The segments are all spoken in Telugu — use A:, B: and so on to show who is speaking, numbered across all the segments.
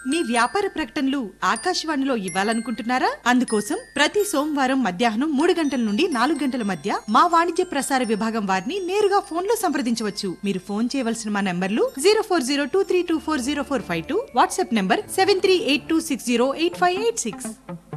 A: మీ వ్యాపార ప్రకటనలు ఆకాశవాణిలో ఇవ్వాలనుకుంటున్నారా అందుకోసం ప్రతి సోమవారం మధ్యాహ్నం మూడు గంటల నుండి నాలుగు గంటల మధ్య మా వాణిజ్య ప్రసార విభాగం వారిని నేరుగా ఫోన్ లో సంప్రదించవచ్చు మీరు ఫోన్ చేయవలసిన మా నంబర్లు zero four zero two three two four zero four five two WhatsApp number seven three eight two six zero eight five eight six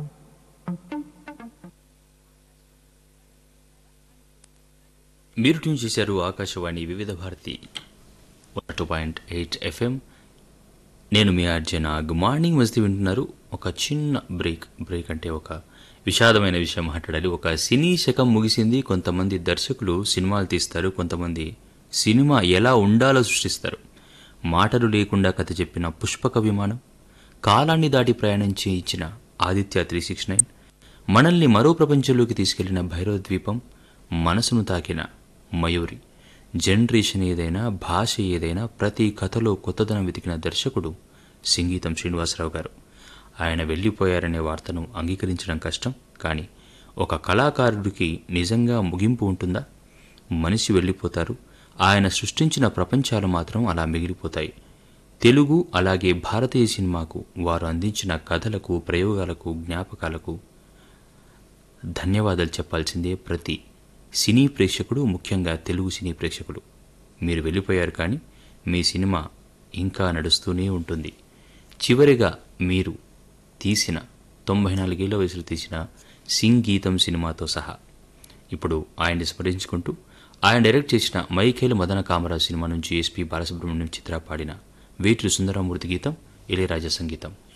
B: మీరు ట్యూన్ చేశారు Akashvani Vividh Bharati two point eight FM నేను మీ అర్జున గుడ్ మార్నింగ్ మస్తీ వింటున్నారు ఒక చిన్న బ్రేక్ బ్రేక్ అంటే ఒక విషాదమైన విషయం మాట్లాడాలి ఒక సినీ శకం ముగిసింది కొంతమంది దర్శకులు సినిమాలు తీస్తారు కొంతమంది సినిమా ఎలా ఉండాలో సృష్టిస్తారు మాటలు లేకుండా కథ చెప్పిన పుష్పక విమానం కాలాన్ని దాటి ప్రయాణించి ఇచ్చిన ఆదిత్య త్రీ సిక్స్ నైన్ మనల్ని మరో ప్రపంచంలోకి తీసుకెళ్లిన భైరవ ద్వీపం మనసును తాకిన మయూరి జనరేషన్ ఏదైనా భాష ఏదైనా ప్రతి కథలో కొత్తదనం వెతికిన దర్శకుడు సింగీతం శ్రీనివాసరావు గారు ఆయన వెళ్ళిపోయారనే వార్తను అంగీకరించడం కష్టం కానీ ఒక కళాకారుడికి నిజంగా ముగింపు ఉంటుందా మనిషి వెళ్ళిపోతారు ఆయన సృష్టించిన ప్రపంచాలు మాత్రం అలా మిగిలిపోతాయి తెలుగు అలాగే భారతీయ సినిమాకు వారు అందించిన కథలకు ప్రయోగాలకు జ్ఞాపకాలకు ధన్యవాదాలు చెప్పాల్సిందే ప్రతి సినీ ప్రేక్షకుడు ముఖ్యంగా తెలుగు సినీ ప్రేక్షకుడు మీరు వెళ్ళిపోయారు కానీ మీ సినిమా ఇంకా నడుస్తూనే ఉంటుంది చివరిగా మీరు తీసిన తొంభై నాలుగేళ్ల వయసులో తీసిన సింగ్ గీతం సినిమాతో సహా ఇప్పుడు ఆయన్ని స్మరించుకుంటూ ఆయన డైరెక్ట్ చేసిన మైఖేల్ మదన కామరాజ్ సినిమా నుంచి ఎస్పి బాలసుబ్రహ్మణ్యం చిత్ర పాడిన వేటూరి సుందరమూర్తి గీతం ఇళయరాజా సంగీతం